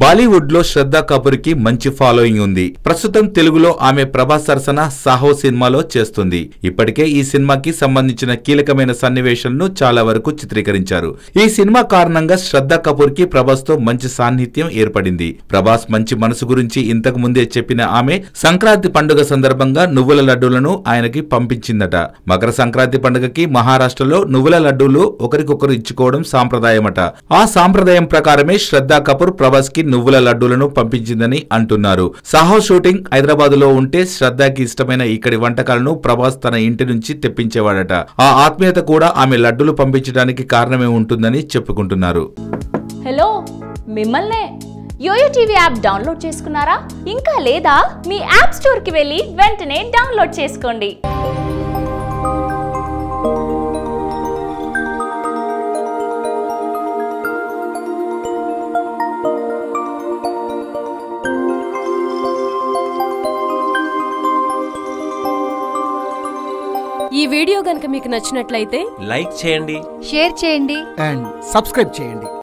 బాలీవుడ్ లో శ్రద్ధా కపూర్ కి మంచి ఫాలోయింగ్ ఉంది ప్రస్తుతం తెలుగులో ఆమె ప్రభాస్ సరసన సాహో సినిమాలో చేస్తుంది ఇప్పటికే ఈ సినిమాకి సంబంధించిన కీలకమైన సన్నివేశాలను చాలా వరకు చిత్రీకరించారు ఈ సినిమా కారణంగా శ్రద్ధా కపూర్ కి ప్రభాస్ తో మంచి సాన్నిహిత్యం ఏర్పడింది ప్రభాస్ మంచి మనసు గురించి ఇంతకు ముందే చెప్పిన ఆమె సంక్రాంతి పండుగ సందర్భంగా నువ్వుల లడ్డూలను ఆయనకి పంపించిందట మకర సంక్రాంతి పండుగకి మహారాష్ట్రలో నువ్వుల లడ్డూలు ఒకరికొకరు ఇచ్చుకోవడం సాంప్రదాయమట ఆ సాంప్రదాయం ప్రకారమే శ్రద్ధా కపూర్ ప్రభాస్ కి నువ్వుల లడ్డూలను పంపించిందని అంటున్నారు సాహో షూటింగ్ హైదరాబాద్ లో ఉంటే శ్రద్ధకి ఇష్టమైన ఇక్కడి వంటకాలను ప్రభాస్ తన ఇంటి నుంచి తెప్పించేవాడట ఆ ఆత్మీయత కూడా ఆమె లడ్డూలు పంపించడానికి కారణమే ఉంటుందని చెప్పుకుంటున్నారు హలో మిమ్మల్నే యోయో టీవీ యాప్ డౌన్లోడ్ చేసుకున్నారా ఇంకా లేదా మీ యాప్ స్టోర్కి వెళ్ళి వెంటనే డౌన్లోడ్ చేసుకోండి ఈ వీడియో గనుక మీకు నచ్చినట్లయితే లైక్ చేయండి షేర్ చేయండి అండ్ సబ్స్క్రైబ్ చేయండి